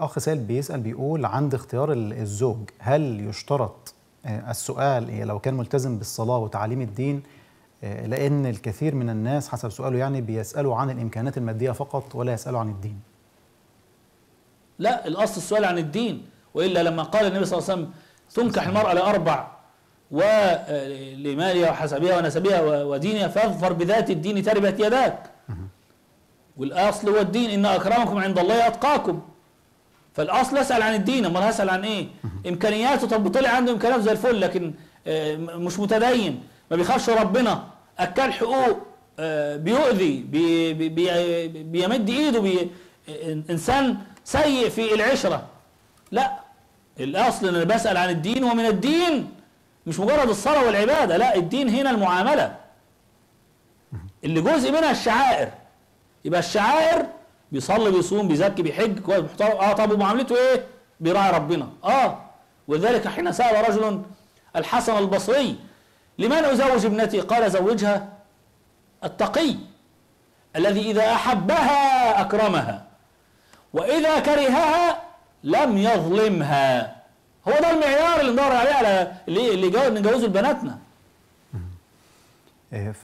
الاخ سائل بيسال بيقول عند اختيار ال- الزوج هل يشترط آه، السؤال إيه لو كان ملتزم بالصلاه وتعليم الدين آه، لان الكثير من الناس حسب سؤاله يعني بيسالوا عن الامكانات الماديه فقط ولا يسالوا عن الدين لا الاصل السؤال عن الدين والا لما قال النبي صلى الله عليه وسلم تنكح المراه لاربع ولمالها وحسبها ونسبها و- ودينها فاظفر بذات الدين تربت يداك والاصل هو الدين ان اكرمكم عند الله اتقاكم فالاصل اسال عن الدين امال هسال عن ايه امكانياته طب طلع عنده امكانيات زي الفل لكن آه، م- مش متدين ما بيخافش ربنا اكل حقوق آه، بيؤذي بي بي بي بيمد ايده بي انسان سيء في العشره لا الاصل ان انا بسال عن الدين ومن الدين مش مجرد الصلاه والعباده لا الدين هنا المعامله اللي جزء منها الشعائر يبقى الشعائر بيصلي بيصوم بيزكي بيحج كويس محترم اه طب ومعاملته ايه؟ بيراعي ربنا اه ولذلك حين سال رجل الحسن البصري لمن ازوج ابنتي؟ قال زوجها التقي الذي اذا احبها اكرمها واذا كرهها لم يظلمها هو ده المعيار اللي ندور عليه على اللي اللي جو- نجوزه لبناتنا آه،